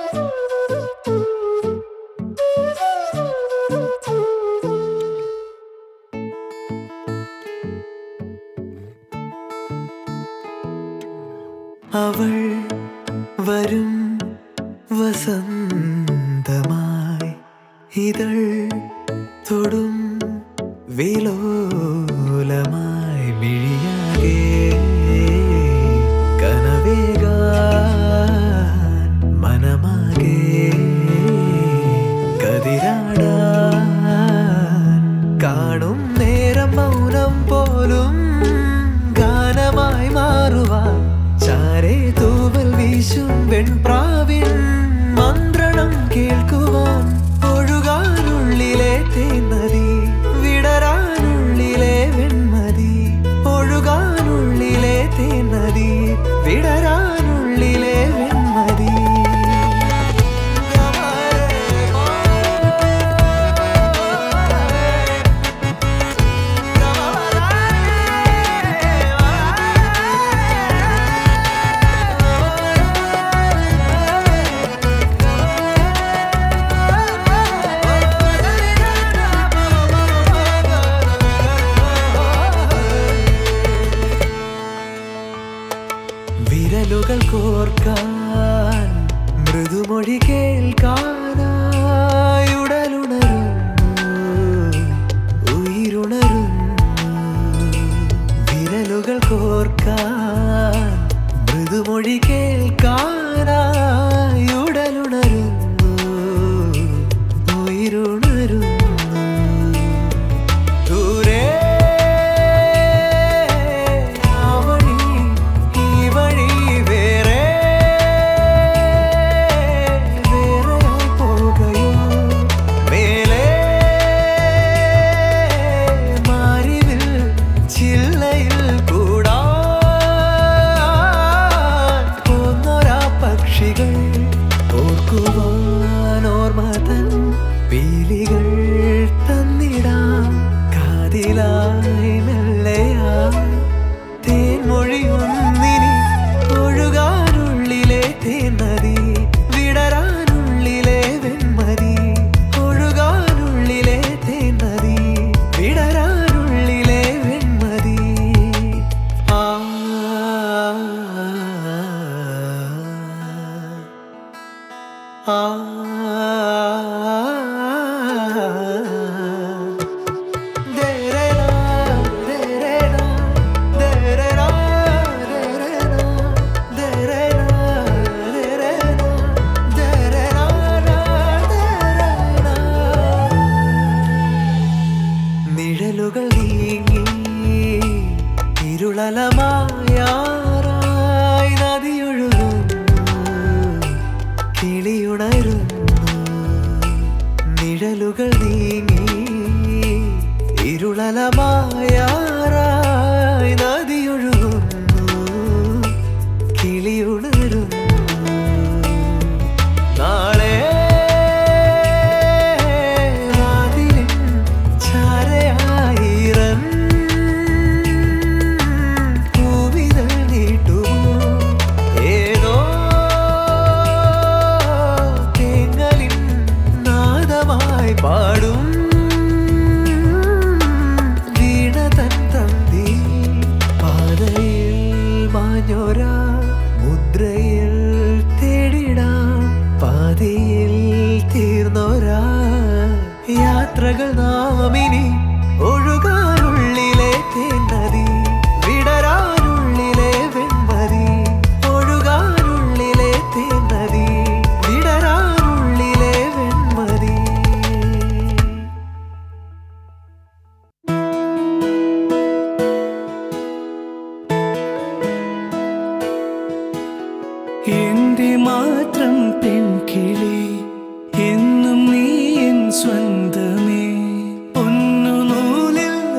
അവൾ വരും വസന്തമായി ഇതൾ തൊടും വിലോലമായി മിഴിയാകെ കനവേകാൻ മനമാകെ കതിരാടാൻ കാണും നേരം മൗനം പോലും ഗാനമായി മാറുവാൻ ചാരെ തൂവൽ വീശും വെൺപ്രാവിൻ മന്ത്രണം കേൾക്കുവാൻ ഒഴുകാനുള്ളിലെ തേന്നതി വിടരാനുള്ളിലെ വെൺമതി ഒഴുകാനുള്ളിലെ തേന്നതി വിടരാനുള്ളിലെ വെൺമതി വിരലുകൾ കോർക്കാൻ മൃദുമൊഴി കേൾക്കാനായി ഉടലുണരുന്നു ഉயிருണരുന്നു വിരലുകൾ കോർക്കാൻ മൃദുമൊഴി കേൾക്കാനായി ഉടലുണരുന്നു ഉയിരുണരുന്നു ദൂരെ ആ വഴി ഈ വഴി വേറെ വേറെയായി പോകയോ മേലെ മാറിവിൽ ചില്ലയിൽ കൂടാൻ പോന്നൊരാ പക്ഷികൾ ഓർക്കുവാൻ ഓർമ്മതൻ പീലികൾ തന്നിടാം കാതിലായി മെല്ലയായി തേൻമൊഴിയൊന്നിനി ഒഴുകാനുള്ളിലെ തേന്നതി വിടരാനുള്ളിലെ വെൺമതി ഒഴുകാനുള്ളിലെ തേന്നതി വിടരാനുള്ളിലെ വെൺമതി ആ ആ നിഴലുകൾ നീങ്ങി ഇരുളലമായാറായി നദിയൊഴുകുന്നു കിളിയുണരുന്നു നിഴലുകൾ നീങ്ങി ഇരുളലമായാറായി നദിയൊഴുകുന്നു കിളിയുണരുന്നു നാളെ വാതിലിൻ ചാരയായിരം പൂവിതൾ നീട്ടുമോ ഏതോ തേങ്ങലിൻ നാദമായി പാടും വീണ തൻ തന്തി പാതയിൽ മാഞ്ഞോരാ മുദ്രയിൽ തേടിടാം പാതയിൽ തീർന്നോരാ യാത്രകൾ നാമിനി ഒഴുകാനുള്ളിലെ തേന്നതി വിടരാനുള്ളിലെ വെൺമതി ഒഴുകാനുള്ളിലെ തേന്നതി വിടരാനുള്ളിലെ വെൺമതി എന്റെ മാത്രം പെൺകിളി എന്നും നീ എൻ സ്വന്തമേ പൊന്നു നൂലിൽ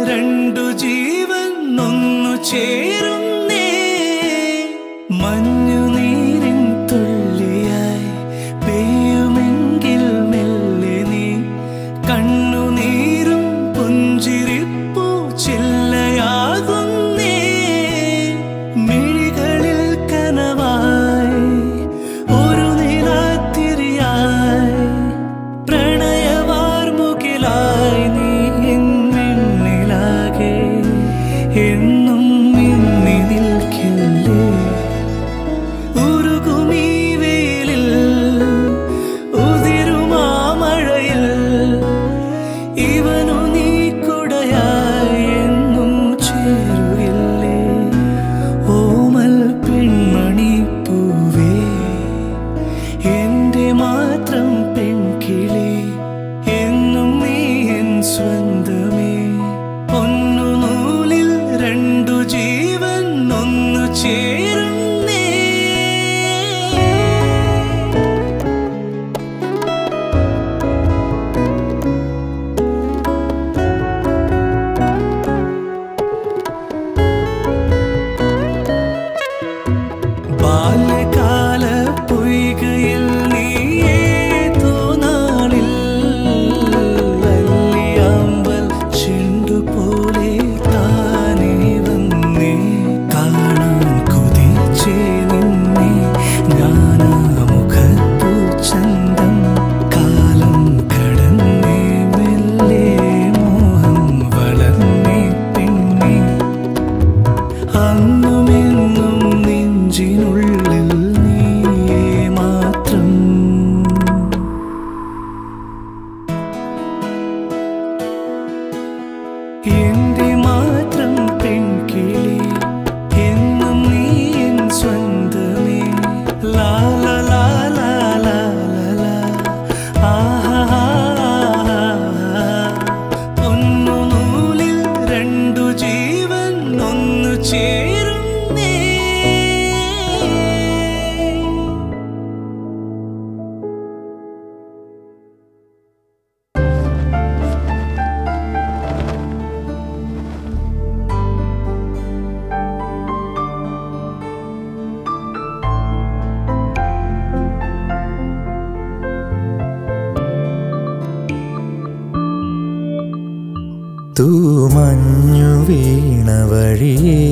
തൂമഞ്ഞു വീണ വഴിയേ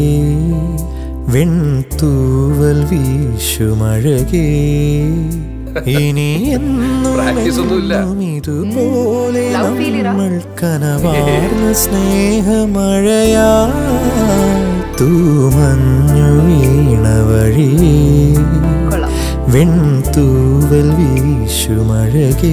വെൺതൂവൽ വീശുമഴകേ ഇനി എന്നും Practice ഒന്നുമില്ല. എന്നും ഇതുപോലെ Love failure ആ? നമ്മൾ കനവാർന്ന സ്നേഹമഴയാ തൂമഞ്ഞു വീണ വഴിയേ കൊള്ളാം വെൺതൂവൽ വീശുമഴകേ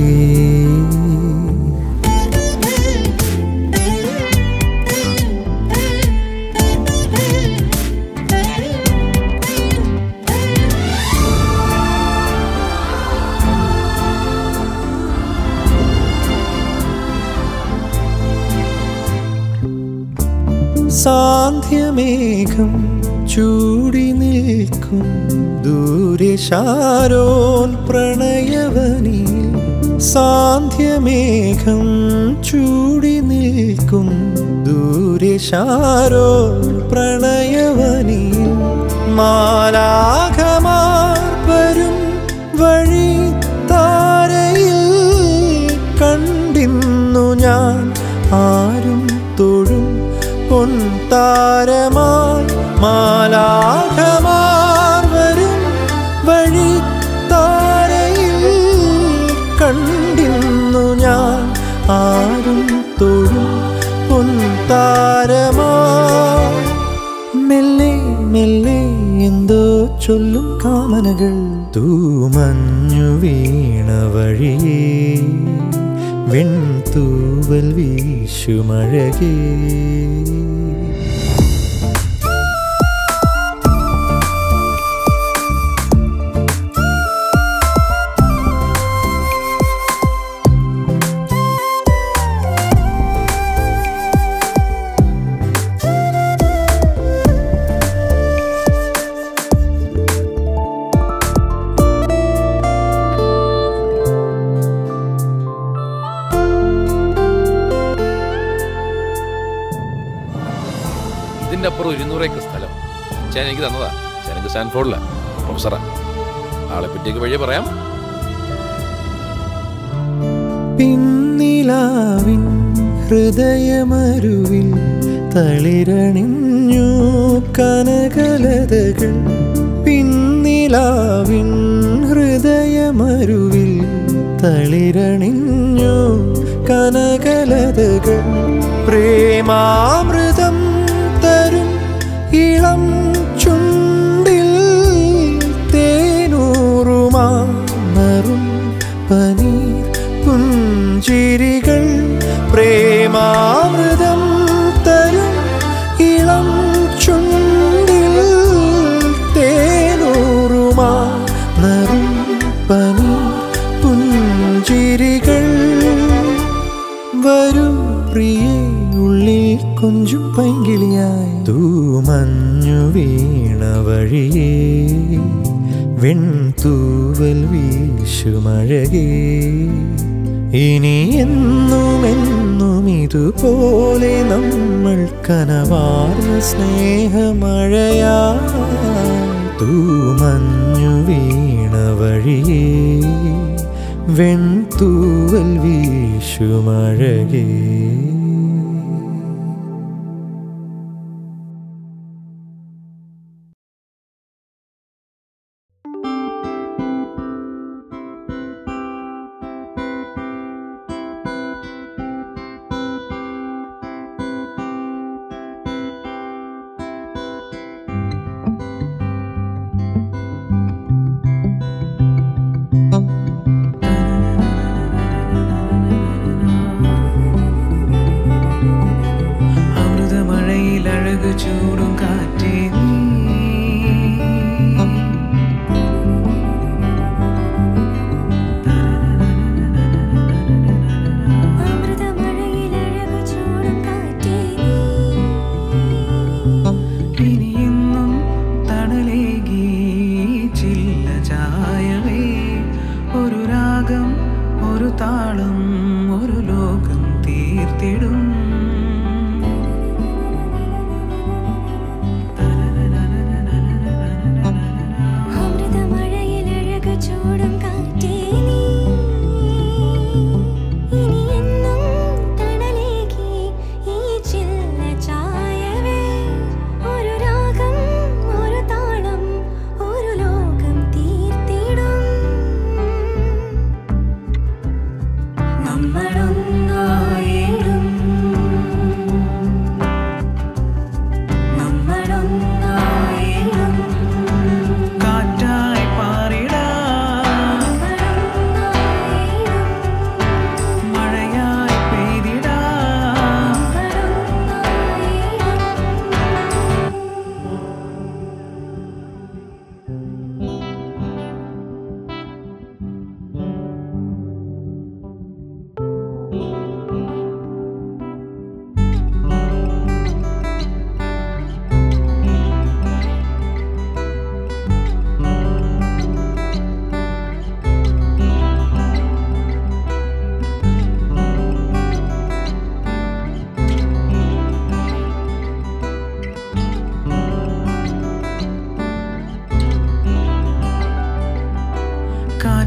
സാന്ധ്യമേഘം ചൂടി നിൽക്കും ദൂരെ ശാരോൻ പ്രണയവനിൽ സാന്ധ്യമേഘം ചൂടി നിൽക്കും ദൂരെ ശാരോൻ പ്രണയവനിൽ മാലാഖമാർ വരും വഴി താരയിൽ കണ്ടിന്നു ഞാൻ ആരും തൊഴും പൊൻതാരമായി മാലാഖമാർ വരും വഴി താരയിൽ കണ്ടിന്നു ഞാൻ ആരും തൊഴും പൊൻതാരമായി മെല്ലെ മെല്ലെ എന്തോ ചൊല്ലും കാമനകൾ തൂമഞ്ഞു വീണ വഴിയേ വെൺതൂവൽ വീശുമഴകേ ഇതിന്റെ അപ്പുറം ഇരുന്നൂറ് ഏക്കർ സ്ഥലം അച്ഛൻ എനിക്ക് തന്നതാ അച്ഛൻ എനിക്ക് സ്റ്റാൻഫോർഡില പ്രൊഫസറാ ആളെ പറ്റിയൊക്കെ വഴിയെ പറയാം പിന്നിലാവിൻ ഹൃദയമരുവിൽ തളിരണിഞ്ഞു കനകലതകൾ പിന്നിലാവിൻ ഹൃദയമരുവിൽ തളിരണിഞ്ഞു കനകലതകൾ പ്രേമാമൃതം തരും ഇളം ചുണ്ടിൽ തേനൂറുമാറും പനീർ പുഞ്ചിരികൾ പ്രേമാമൃതം തരും ഇളം ചുണ്ടിൽ തേനൂറുമാറും പനീർ പുഞ്ചിരികൾ വരൂ പ്രിയേ ഉള്ളിൽ കൊഞ്ചും പൈങ്കിളിയായി തൂമഞ്ഞു വീണ വഴിയേ വെൺതൂവൽ വീശുമഴകേ ഇനി എന്നും എന്നും ഇതുപോലെ നമ്മൾ കനവാർന്ന സ്നേഹമഴയാ തൂമഞ്ഞു വീണ വഴിയേ വെൺതൂവൽ വീശുമഴകേ അമൃതമഴയിൽ അഴകു ചൂടും കാറ്റേ നീ. അമൃതമഴയിലഴകു ചൂടും കാറ്റേ ഇനി ഇന്നും തണലേകി ചില്ല ചായവേ ഒരു രാഗം ഒരു താളം ഒരു ലോകം തീർത്തിടും അമൃതമഴയിലഴകു ചൂടും കാറ്റേ നീ ഇനി എന്നും തണലേകി ഈ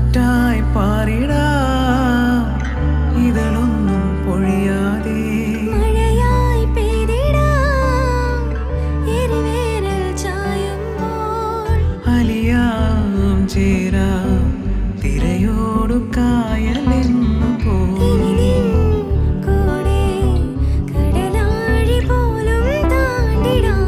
കാറ്റായി പാറിടാം ഇതളൊന്നും പൊഴിയാതെ മഴയായി പെയ്തിടാം എരിവേനൽ ചായുമ്പോൾ അലിയാം ചേരാം തിരയോടു കായലെന്നു പോയി കൂടെ കടലാഴി പോലും താണ്ടിടാം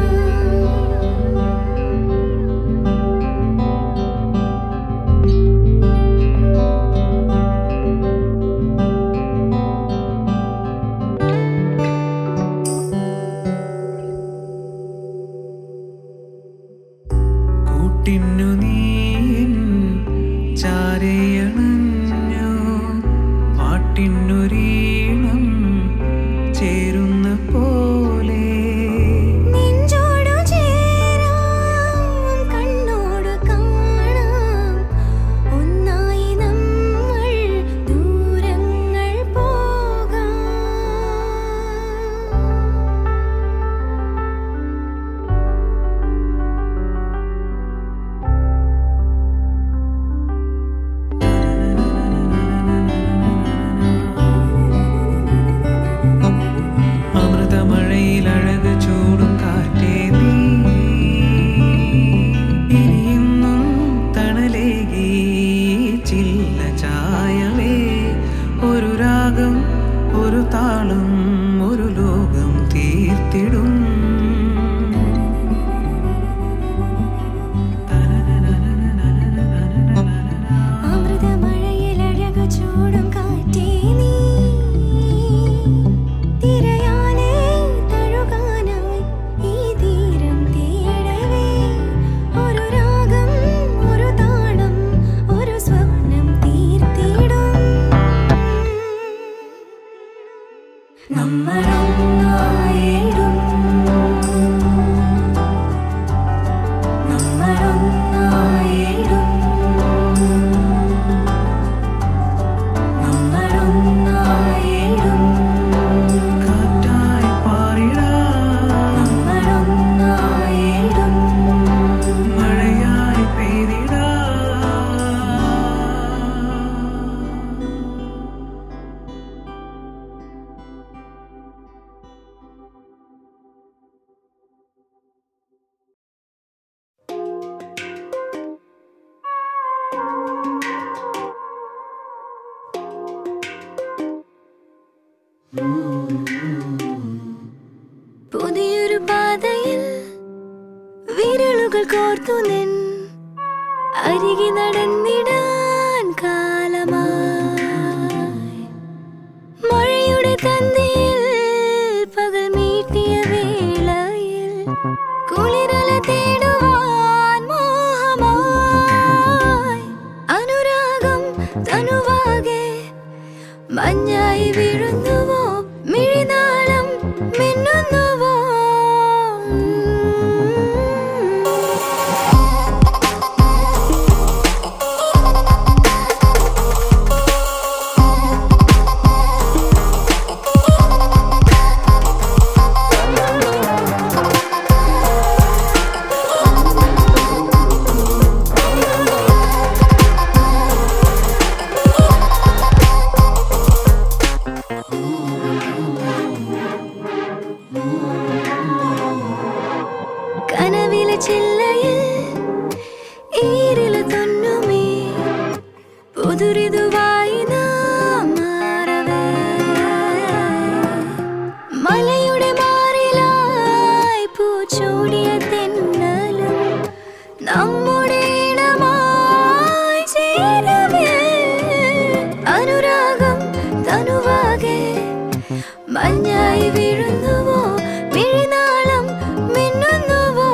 കൂട്ടിന്നു നീൻ ചാരയണഞ്ഞു പാട്ടിന്നൊരീണം ചേരുന്ന പോലെ നെഞ്ചോടു ചേരാം കണ്ണോടു കാണാം ഒന്നായി നമ്മൾ ദൂരങ്ങൾ പോകാം അമൃതമഴയിൽ അഴക് ചൂടും കാറ്റേ നീ ഇനിയെന്നും തണലേകി ചില്ല ചായവേ ഒരു രാഗം ഒരു താളം ഒരു ലോകം തീർത്തിടും അമൃതമഴയിൽ അഴകു ചൂടും കാറ്റേ നീ തിരയാലെ തഴുകാനായി ഈ തീരം തേടവേ ഒരു രാഗം ഒരു താളം ഒരു സ്വപ്നം തീർത്തിടും നമ്മളൊന്നായിടും നമ്മളൊന്നായിടും നമ്മളൊന്നായിടും കാറ്റായി പാറിടാം നമ്മളൊന്നായിടും മഴയായി പെയ്തിടാം പുതിയൊരു പാതയിൽ വിരലുകൾ കോർത്തു നിൻ അരികെ നടന്നിടാൻ കാലമായി മഴയുടെ തന്തിയിൽ പകൽ മീട്ടിയ വേളയിൽ കുളിരല തേടുവാൻ മോഹമായി അനുരാഗം തനുവാകെ മഞ്ഞായി വീഴുന്നുവോ മിഴിനാളം മിന്നുന്നുവോ കനവിലെ ചില്ലയിൽ ഈരില തൊന്നുമേ പുതുരിതുവായി നാം മാറവേ മലയുടെ മാറിലായി പൂച്ചൂടിയ തെന്നലും നമ്മുടെ ഇണമായി ചേരവേ അനുരാഗം തനുവാകെ മഞ്ഞായി വീഴുന്നുവോ മിഴിനാളം മിന്നുന്നുവോ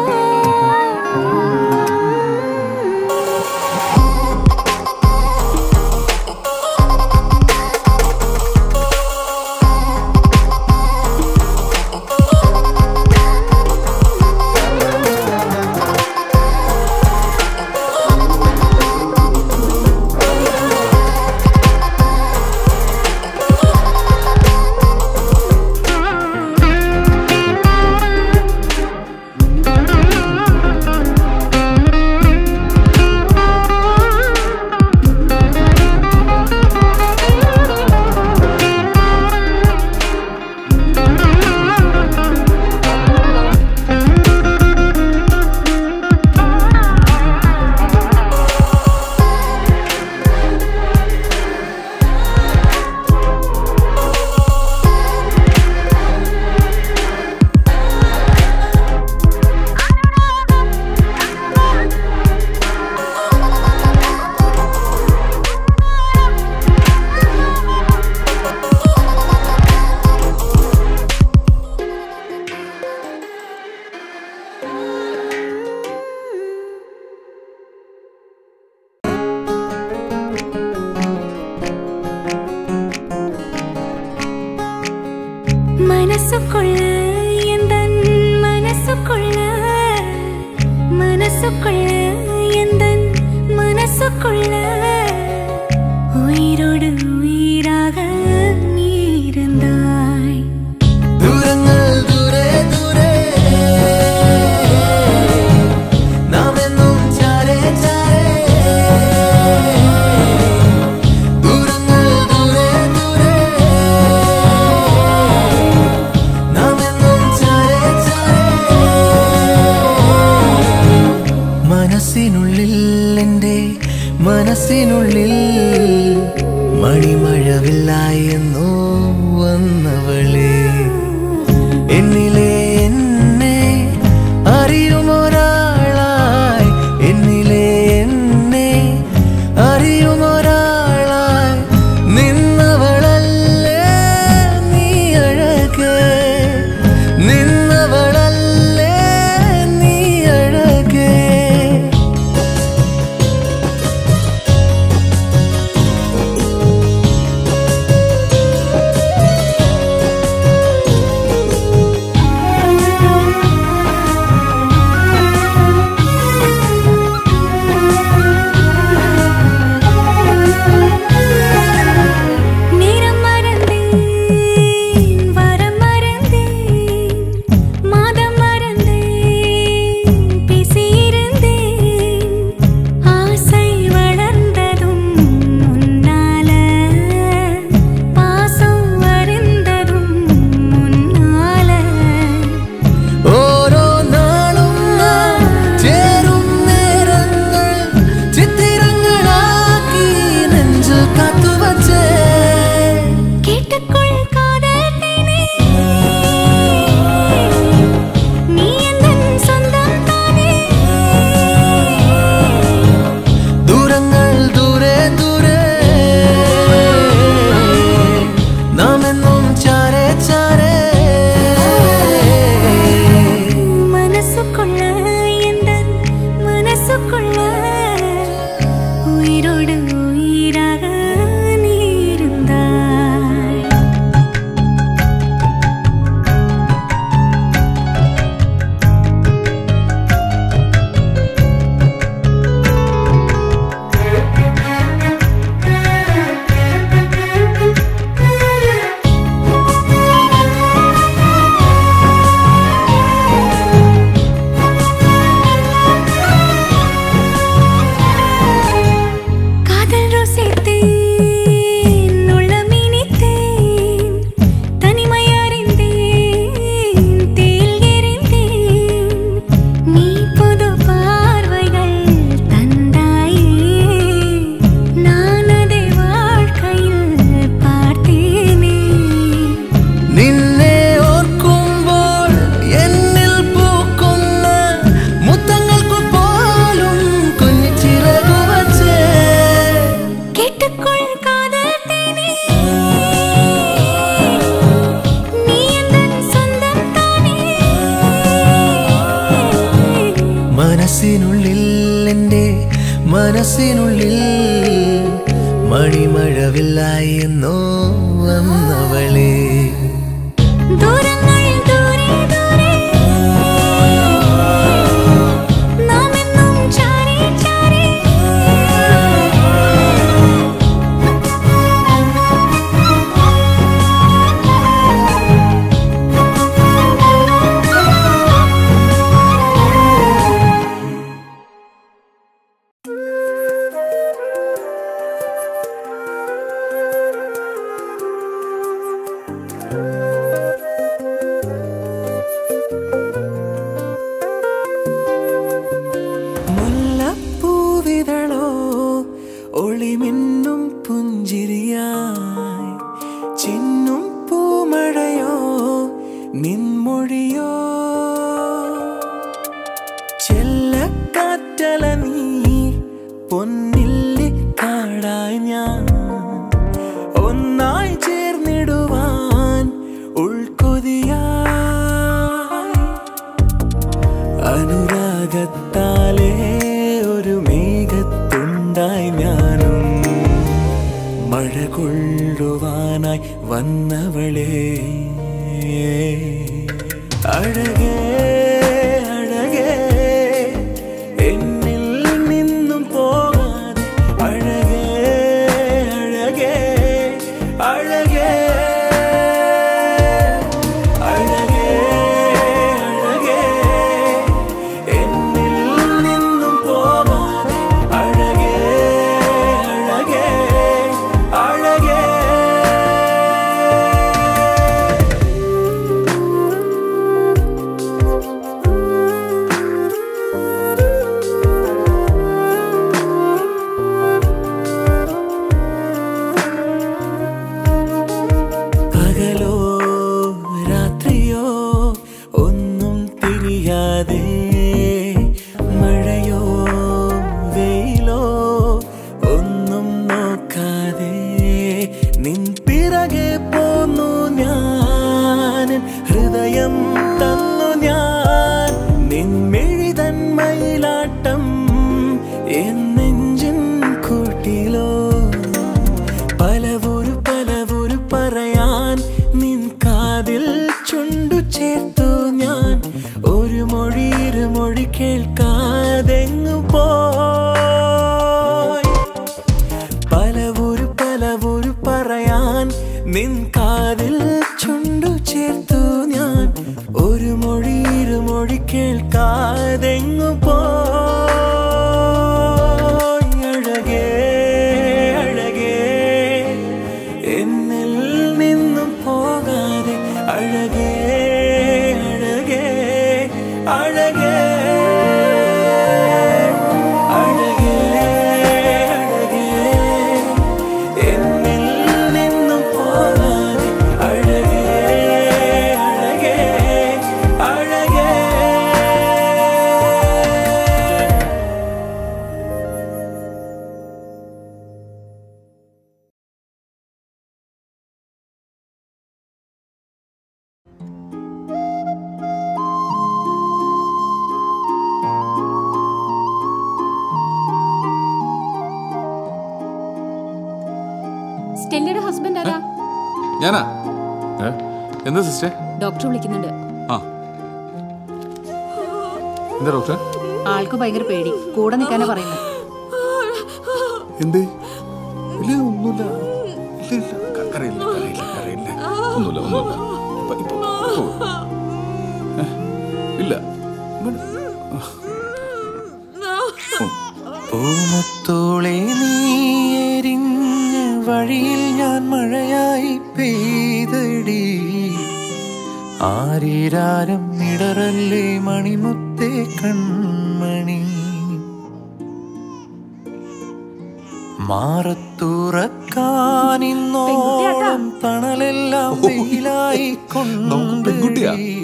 മണിമഴവില്ലായെന്നോ വന്നവളെ എന്നിലെ എന്നെ അറിയുമൊരാളായി എന്നിലെ എന്നെ അറിയുമൊരാളായി നിന്നവളല്ലേ നീ അഴകേ നിന്നവളല്ലേ നീ അഴകേ நேரம் மறந்தேன் வரம் மறந்தேன் மாதம் மறந்தேன் பேசியிருந்தேன் ஆசை வளர்ந்ததும் முன்னால பாசம் வருந்ததும் முன்னால ഓരോ നാളും നാം ചേരും നേരങ്ങൾ ചിത്തിരങ്ങളാക്കി നെഞ്ചിൽ കാത്തുവച്ചേ கேட்டுக்கொள் காதல் தேனே நீ எந்தன் சொந்தம் தானே ദൂരങ്ങൾ ദൂരെ ദൂരെ നാം എന്നും ചാരെ ചാരെ மனசுக்குள்ள எந்தன் மனசுக்குள்ள உயிரோடு உயிராக நீ இருந்தாய் காதல் ருசித்தேன் உள்ளம் இனித்தேன் தனிமை அறிந்தேன் தேல் எறிந்தேன் நீ புது பார்வைகள் தந்தாயே நான் அதை வாழ்க்கையில் பார்த்தேனே നിന്നെ ഓർക്കുമ്പോൾ എന്നിൽ പൂക്കുന്ന മുത്തങ്ങൾക്ക് പോലും കുഞ്ഞിച്ചിറകു വച്ചേ கேட்டுக்கொள் காதல் தேனே நீ எந்தன் சொந்தம் தானே മനസ്സിനുള്ളിൽ എൻ്റെ മനസ്സിനുള്ളിൽ മണിമഴവില്ലായി എന്നോ വന്നവളെ ദൂരങ്ങൾ ദൂരെ ദൂരെ നാം എന്നും ചാരി ചാരി മുല്ലപ്പൂവിതളോ ഒളിമിന്നും പുഞ്ചിരിയായി ചിന്നും പൂമഴയോ നിൻമൊഴിയോ ചെല്ലക്കാറ്റല നീ പൊന്നില്ലി കാടായി ഞാൻ ഒന്നായി ചേർന്നിടുവാൻ ഉൾക്കൊതിയായി അനുരാഗത്താലേ ഒരു മേഘത്തുണ്ടായി ഞാനും മഴ കൊള്ളുവാനായി വന്നവളെ അഴകേ അഴകേ എന്നിൽ നിന്നും പോകാതെ അഴകേ അഴകേ അഴകേ അഴകേ അഴകേ എന്നിൽ നിന്നും പോകാതെ അഴകേ അഴകേ അഴകേ ആ നിൻ കാതിൽ ചുണ്ടു ചേർത്തു ഞാൻ ഒരു മൊഴി ഇരുമൊഴി കേൾക്കാതെങ്ങു പോയി അഴകേ അഴകേ എന്നിൽ നിന്നും പോകാതെ അഴകേ അഴകേ അഴകേ അഴകേ അഴകേ എന്നിൽ നിന്നും പോകാതെ അഴകേ അഴകേ അഴകേ സ്റ്റെല്ലയുടെ ഹസ്ബൻഡ് ആരാ ഞാനാ ഏ? എന്താ സിസ്റ്റർ ഡോക്ടർ വിളിക്കുന്നുണ്ട് ആ എന്താ ഡോക്ടർ ആൾക്ക് ഭയങ്കര പേടി കൂടെ നിൽക്കാനാ പറയുന്നത് എന്ത് ഇല്ല ഒന്നുമില്ല ഇല്ല ഇല്ല ക- കരയില്ല കരയില്ല കരയില്ല ഒന്നുമില്ല ഒന്നുമില്ല ഇപ്പൊ ഇപ്പൊ ഇപ്പൊ ഏ? ഇല്ല ഇങ്ങട്. പൂമുത്തോളെ നീ എരിഞ്ഞ വഴിയിൽ ഞാൻ മഴയായി പെയ്തടി ആരീരാരം ഇടറല്ലേ മണിമുത്തേ കൺമണി മാറത്തുറക്കാനിന്നോളം തണലെല്ലാം വെയിലായി നമുക്ക് പെൺകുട്ടിയാ? കൊണ്ടടി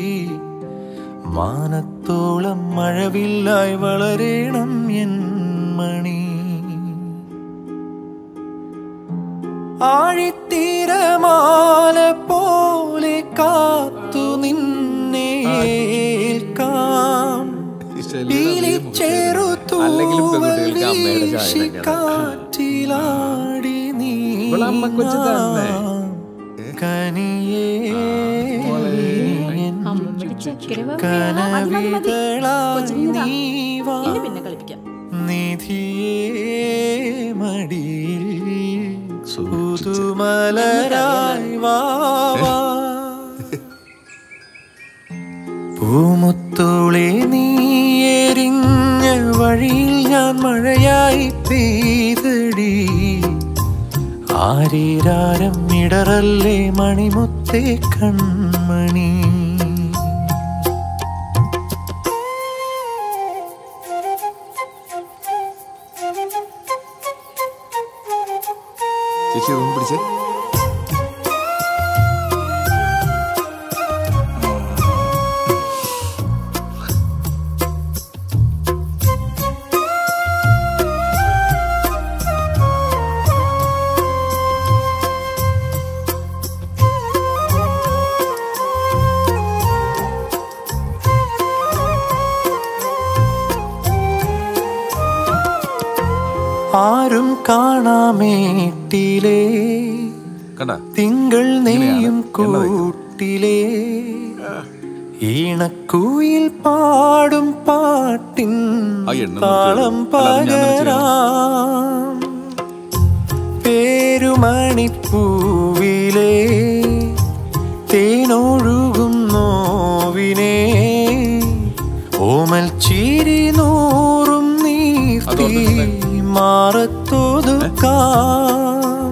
മാനത്തോളം മഴവില്ലായി വളരേണം എൻ മണി ആഴിത്തീരമാല പോലെ കാത്തു നിന്നെ ഏൽക്കാം അല്ലെങ്കിലും പെൺകുട്ടികൾക്ക് അമ്മയുടെ ചായ തന്നെയാണ്. കാറ്റിലാടി നീ ഇവളെ അമ്മക്കൊച്ചു തന്നെ. കനിയേ എൻ കനവിതളായി നീ വാ പിന്നെ കളിപ്പിക്കാം നിധിയേ മടിയിൽ പുതുമലരായി വാവാ പൂമുത്തോളെ നീ എരിഞ്ഞ വഴിയിൽ ഞാൻ മഴയായി പെയ്തടി ആരീരാരം ഇടറല്ലേ മണിമുത്തേ കൺമണി ചേച്ചി റൂം പിടിച്ചേ ആരും കാണാമേട്ടിലേ കണ്ട തിങ്കൾ നെയ്യും ഇങ്ങനെയാണ് എണ്ണ കൂട്ടിലേ ഈണക്കൂയിൽ പാടും പാട്ടിൻ ആ എണ്ണ താളം നോക്കിയത്. അല്ലാതെ ഞാൻ തന്നെ ചെയ്യണം. പകരാം പേരുമണിപ്പൂവിലേ തേനൊഴുകും നോവിനെ ഓമൽ ചിരി നൂറും നീർത്തി അതോർത്തിട്ടുണ്ടേ. മാറത്തൊതുക്കാം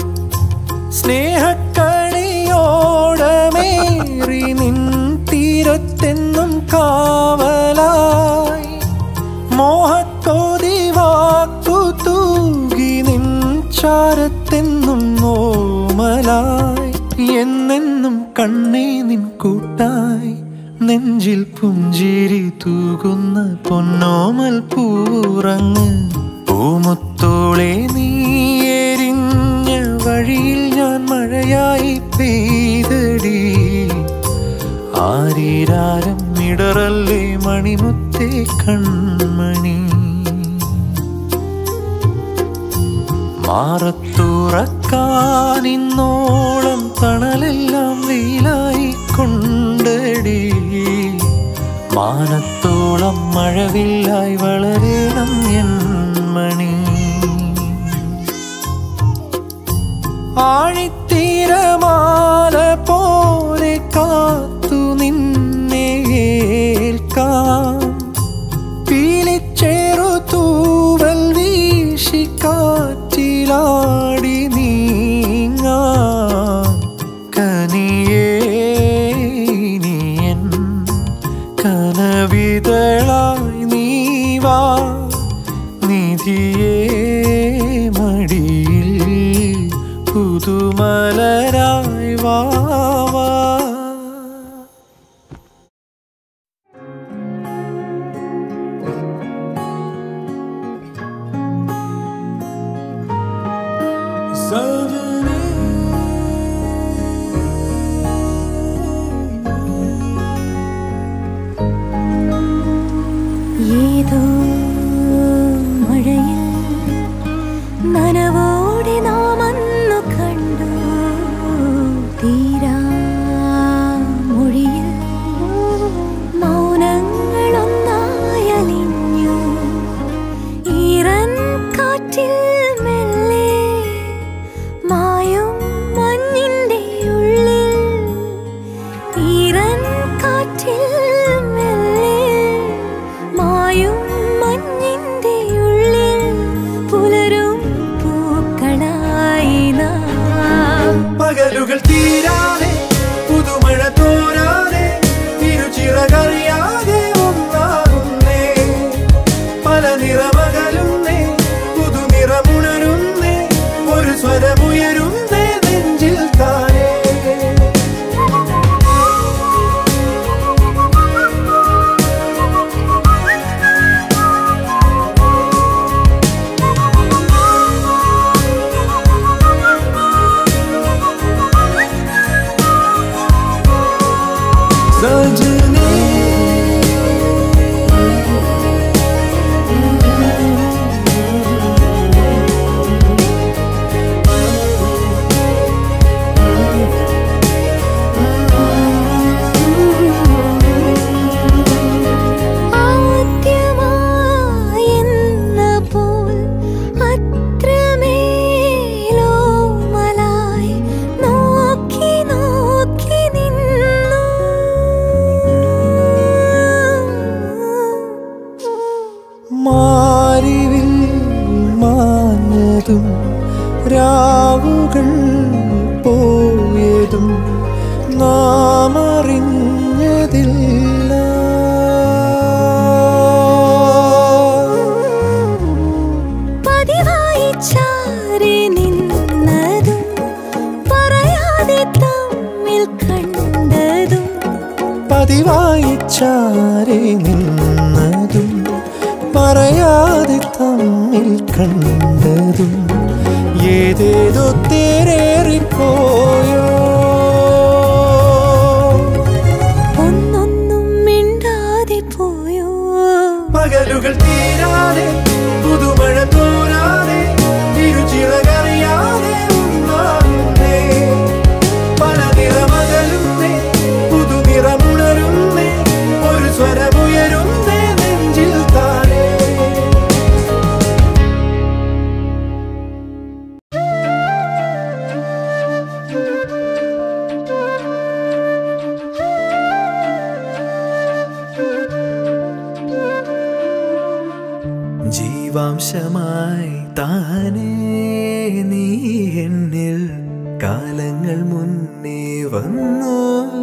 സ്നേഹക്കണിയോടമേറി നിൻ തീരത്തെന്നും കാവലായി മോഹത്തോതി വാക്കു തൂകി നിൻ ചാരത്തെന്നും നോമലായി എന്നെന്നും കണ്ണേ നിൻ കൂട്ടായി നെഞ്ചിൽ പുഞ്ചിരി തൂകുന്ന പൊന്നോമൽ പൂറങ്ങ് പൂമുത്തോളെ നീ എരിഞ്ഞ വഴിയിൽ ഞാൻ മഴയായി പെയ്തടി ആരീരാരം ഇടറല്ലേ മണിമുത്തേ കൺമണി മാറത്തുറക്കാനിന്നോളം തണലെല്ലാം വെയിലായി കൊണ്ടടി മാനത്തോളം മഴവില്ലായി വളരണം എൻ മണി ആഴിത്തീരമാല പോലെ കാത്തു നിന്നെ ഏൽക്കാം പീലിച്ചേറു തൂവൽ വീശി കാറ്റിലാടി നീങ്ങാം കനിയേ നീയൻ കനവിതളായി നീവാ നിധിയേ മടിയിൽ പുതുമലരായി വാവാ ഏതോ മഴയിൽ നനവോടെ നാം അന്നു കണ്ടു തീരാ മൊഴിയിൽ മൗനങ്ങളൊന്നായലിഞ്ഞു ഈറൻ കാറ്റിൽ മെല്ലെ മായും മഞ്ഞിന്റെ ഉള്ളിൽ ഈറൻ കാറ്റിൽ മെല്ലെ മായും മഞ്ഞിന്റെ ഉള്ളിൽ പുലരും പൂക്കളായി നാം പകലുകൾ തീരാതെ പുതുമഴ തോരാതെ തിരുച്ചിറകറിയാതെ ഒന്നാകുന്നേ പല നിറമകലുന്നേ പുതുനിറമുണരുന്നേ ഒരു സ്വരമുയരുന്നേ നെഞ്ചിൽ താനേ സജനേ ആദ്യമായെന്ന പോൽ അത്രമേലോ മലായി നോക്കി നോക്കി നിന്നു മാറിവിൽ മാഞ്ഞതും രാവുകൾ പോയതും നാം അറിഞ്ഞതില്ല പതിവായി ചാരി നിന്നതും പറയാതെ തമ്മിൽ കണ്ടതും പതിവായി ചാരി നിന്നതും പറയാതെ തമ്മിൽ കണ്ടതും ഏതേതോ തേരേറിപ്പോയോ ഒന്നൊന്നും മിണ്ടാതെ പോയോ പകലുകൾ തീരാതെ പുതുമഴ തോരാതെ തിരുച്ചിറകറിയാതെ ഒന്നാകുന്നേ പല നിറമകലുന്നേ പുതുനിറമുണരുന്നേ ഒരു സ്വരമുയരുന്നേ നെഞ്ചിൽ താനേ ജീവാംശമായി താനേ നീ എന്നിൽ കാലങ്ങൾ മുന്നേ വന്നു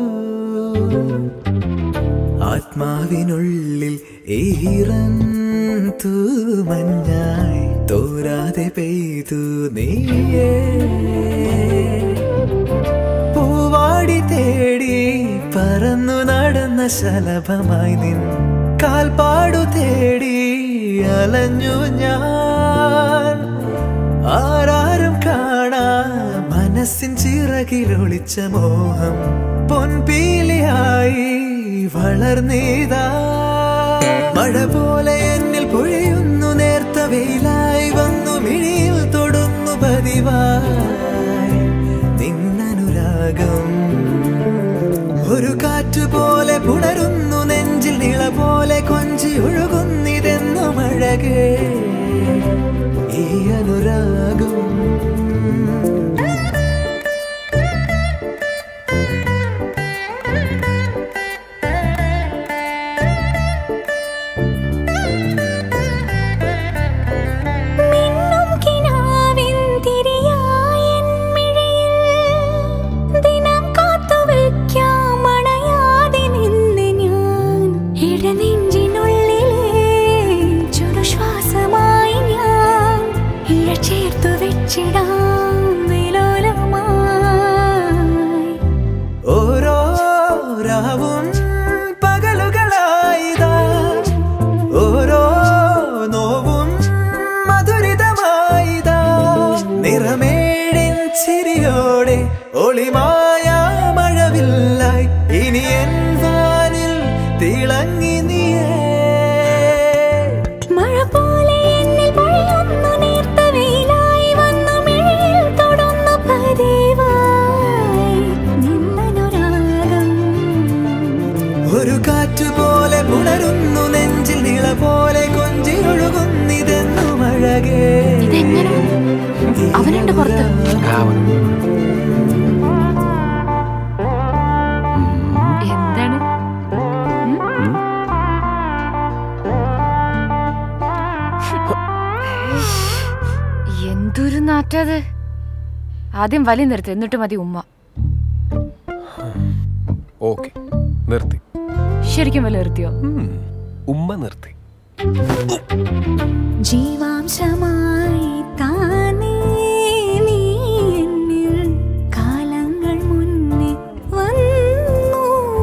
ആത്മാവിനുള്ളിൽ ഈറൻ തൂമഞ്ഞായി തോരാതെ പെയ്തു നീയേ പൂവാടി തേടി പറന്നു നടന്ന ശലഭമായി നിൻ കാൽപ്പാടു തേടി അലഞ്ഞു ഞാൻ ആരാരും കാണാ മനസ്സിൻ ചിറകിലൊളിച്ച മോഹം പൊൻപീലിയായി വളർന്നീതാ മഴ പോലെ എന്നിൽ പൊഴിയുന്നു നേർത്ത വെയിലായി വന്നു മിഴിയിൽ തൊടുന്നു പതിവായി നിന്നനുരാഗം ഒരു കാറ്റ് പോലെ പുണരുന്നു നെഞ്ചിൽ നിള പോലെ കൊഞ്ചി ഒഴുകുന്നിതെന്നു മഴകേ ഈ അനുരാഗം ഏഴിൻ ചിരിയോടെ ഒളിമായ മഴവില്ലായി ഇനി എൻ വാനിൽ തിളങ്ങി നീയേ മഴ പോലെ എന്നിൽ പൊഴിയുന്നു നേർത്ത വെയിലായി വന്നു മിഴിയിൽ തൊടുന്നു പതിവായി നിന്നനുരാഗം ഒരു കാറ്റ് പോലെ പുണരുന്നു നെഞ്ചിൽ നിള പോലെ കൊഞ്ചി ഒഴുകുന്നിതെന്നു അഴകേ ഇതെങ്ങനെ അവനുണ്ട് പുറത്ത് എന്താണ് എന്തൊരു നാറ്റത് ആദ്യം വലി നിർത്തി എന്നിട്ട് മതി ഉമ്മ ഓക്കെ നിർത്തി ശരിക്കും വലി നിർത്തിയോ ഉം, ഉമ്മ നിർത്തി ജീവാംശമായി താനേ നീ എന്നിൽ കാലങ്ങൾ മുന്നേ വന്നു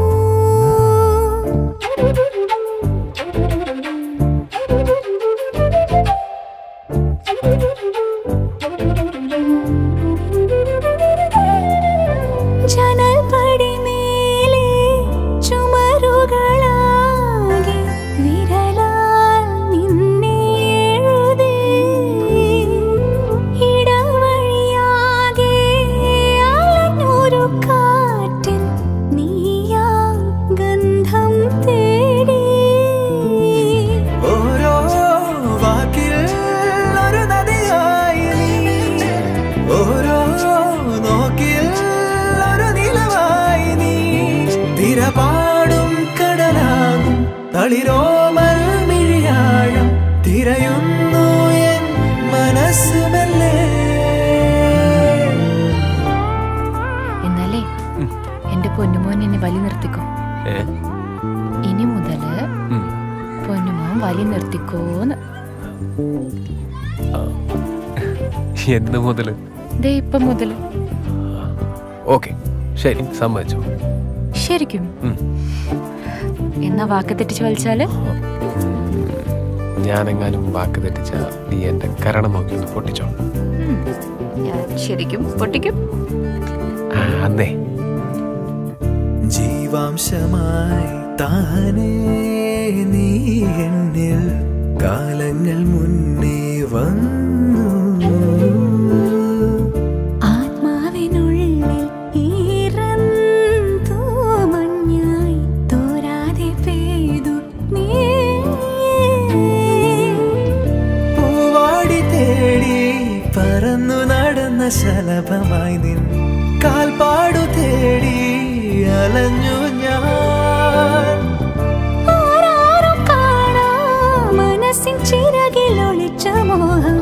ജനൽ പടിമേലെ ചുമരുകളാകെ വിരലാൽ നിന്നെ എഴുതി ഇടവഴിയാകെ അലഞ്ഞൊരു കാറ്റിൽ നീയാ ഗന്ധം തേടി ഓരോ വാക്കിൽ ഒരു നദിയായി നീ ഓരോ നോക്കിൽ ഒരു നിലവായി നീ തിരപാടും കടലാകും തളിരോമൽ മിഴിയാഴം തിരയുന്നു എൻ മനസ്സുമല്ലേ എന്നാലേ എന്റെ പൊന്നുമോൻ എന്നെ വലി നിർത്തിക്കോ ഏ ഇനി മുതല് ഉം. പൊന്നുമോൻ വലി നിർത്തിക്കോന്ന് എന്ന് മുതൽ ദേ ഇപ്പം മുതല് ഓക്കെ ശരി സമ്മതിച്ചു ശരിക്കും ഉം. എന്നാ വാക്ക് തെറ്റിച്ച് വലിച്ചാല് ഞാനെങ്ങാനും വാക്ക് തെറ്റിച്ച നീ എന്റെ കരണം നോക്കി ഒന്ന് പൊട്ടിച്ചോ ഉം. ഞാൻ ശരിക്കും പൊട്ടിക്കും ആ, അന്നേ ജീവാംശമായി താനേ നീ എന്നിൽ കാലങ്ങൾ മുന്നേ വന്നു ആത്മാവിനുള്ളിൽ ഈറന്തോ മഞ്ഞായി തോരാതെ പെയ്തു നീ പൂവാടി തേടി പറന്നു നടന്ന ശലഭമായി നിൻ കാൽപ്പാടു തേടി അലഞ്ഞു ഞാൻ ആരാരും കാണാ മനസ്സിൻ ചിറകിൽ ഒളിച്ച മോഹം